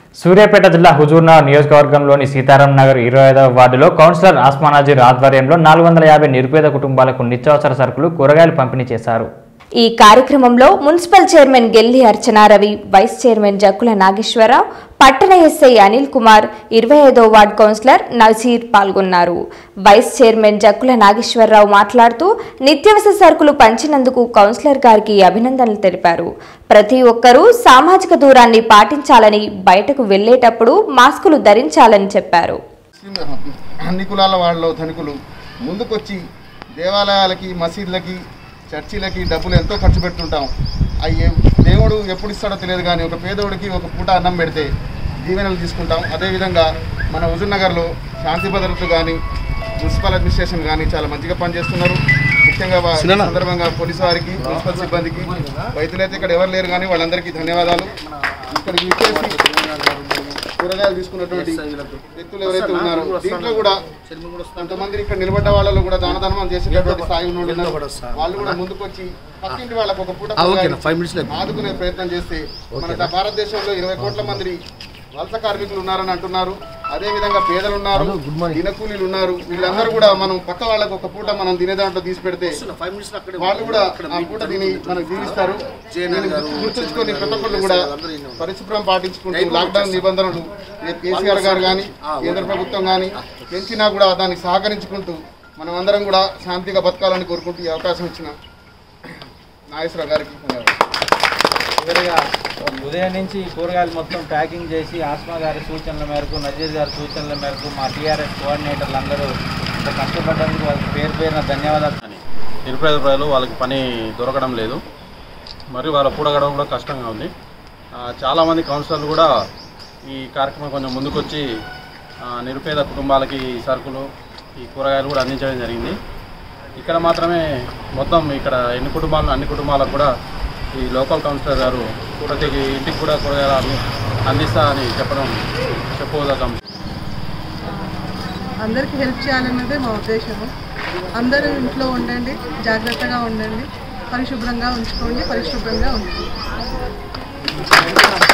సూర్యాపేట జిల్లా హుజూర్నగర్ నియోజకవర్గంలోని సీతారాం నగర్ ఇరవై ఐదవ వార్డులో కౌన్సిలర్ ఆస్మానాజీర్ ఆధ్వర్యంలో నాలుగు వందల యాభై నిరుపేద కుటుంబాలకు నిత్యావసర సరుకులు కూరగాయలు పంపిణీ చేశారు ఈ కార్యక్రమంలో municipal chairman Gelli అర్చనారవి vice chairman Jakkula Nageswararao పట్టణ ఎస్ఐ అనిల్ కుమార్ ఇరవై ఐదో వార్డ్ కౌన్సిలర్ నజీర్ పాల్గొన్నారు వైస్ చైర్మన్ జక్కుల నాగేశ్వరరావు మాట్లాడుతూ నిత్యావసర సరుకులు పంచినందుకు కౌన్సిలర్ గారికి అభినందనలు తెలిపారు ప్రతి ఒక్కరూ సామాజిక దూరాన్ని పాటించాలని బయటకు వెళ్లేటప్పుడు మాస్కులు ధరించాలని చెప్పారు అన్ని కులాల వాళ్ళు ధనికులు ముందుకొచ్చి దేవాలయాలకి మసీదులకి చర్చిలకి డబ్బులు ఎంతో ఖర్చు పెడుతుంటాం అవి దేవుడు ఎప్పుడు ఇస్తాడో తెలియదు కానీ ఒక పేదోడికి ఒక పూట అన్నం పెడితే దీవెనలు తీసుకుంటాం అదేవిధంగా మన హుజూర్నగర్లో శాంతి భద్రతలు కానీ మున్సిపల్ అడ్మినిస్ట్రేషన్ కానీ చాలా మంచిగా పనిచేస్తున్నారు ముఖ్యంగా వా- ఈ సందర్భంగా పోలీసు వారికి మున్సిపల్ సిబ్బందికి రైతులైతే ఇక్కడ ఎవరు లేరు కానీ వాళ్ళందరికీ ధన్యవాదాలు ఇక్కడికి విచ్చేసి కూరగాయలు తీసుకున్నటువంటి వ్యక్తులు ఎవరైతే ఉన్నారో దీంట్లో కూడా కొంతమంది ఇక్కడ నిలబడ్డ వాళ్ళలో కూడా దాన ధర్మం చేసేటటువంటి స్థాయి ఉన్నోళ్ళు ఉన్నారు. వాళ్ళు కూడా ముందుకు వచ్చి పక్కింటి వాళ్ళకు ఒక పూట కూరగాయలు ఆదుకునే ప్రయత్నం చేస్తే మన భారతదేశంలో ఇరవై కోట్ల మంది వలస కార్మికులు ఉన్నారని అంటున్నారు అదే విధంగా పేదలు ఉన్నారు దినకూలీలు ఉన్నారు వీళ్ళందరూ కూడా మనం పక్క వాళ్ళకు ఒక పూట మనం తినే దాంట్లో తీసి పెడితే వాళ్ళు కూడా ఆ పూట తిని మనకు జీవిస్తారు దీన్ని గుర్తుంచుకొని ప్రతి ఒక్కళ్ళు కూడా పరిశుభ్రం పాటించుకుంటూ లాక్డౌన్ నిబంధనలు ఏ కేసీఆర్ గారు కానీ కేంద్ర ప్రభుత్వం కానీ పెంచినా కూడా దానికి సహకరించుకుంటూ మనం అందరం కూడా శాంతిగా బతకాలని కోరుకుంటూ ఈ అవకాశం ఇచ్చిన నాగేశ్వరరావు గారికి ధన్యవాదాలు చివరిగా ఉదయం నుంచి కూరగాయలు మొత్తం ప్యాకింగ్ చేసి ఆస్మా గారి సూచనల మేరకు నజీర్ గారి సూచనల మేరకు మా టీఆర్ఎస్ కోఆర్డినేటర్లు అందరూ ఇంత కష్టపడ్డందుకు వాళ్ళకి పేరు పేరున ధన్యవాదాలు అని నిరుపేద ప్రజలు వాళ్ళకి పని దొరకడం లేదు మరియు వాళ్ళ పూడగడం కూడా కష్టంగా ఉంది ఆ, చాలామంది కౌన్సిలర్లు కూడా ఈ కార్యక్రమం కొంచెం ముందుకొచ్చి ఆ, నిరుపేద కుటుంబాలకి ఈ సరుకులు ఈ కూరగాయలు కూడా అందించడం జరిగింది ఇక్కడ మాత్రమే మొత్తం ఇక్కడ ఎన్ని కుటుంబాలు అన్ని కుటుంబాలకు కూడా ఈ లోకల్ కౌన్సిలర్ గారు ప్రతి ఇంటికి కూడా కూరగాయలు అంది- అందిస్తా అని చెప్పడం చెప్పుకోదగ్గం అందరికీ హెల్ప్ చేయాలన్నదే మా ఉద్దేశము అందరూ ఇంట్లో ఉండండి జాగ్రత్తగా ఉండండి పరిశుభ్రంగా ఉంచుకోండి పరిశుభ్రంగా ఉండండి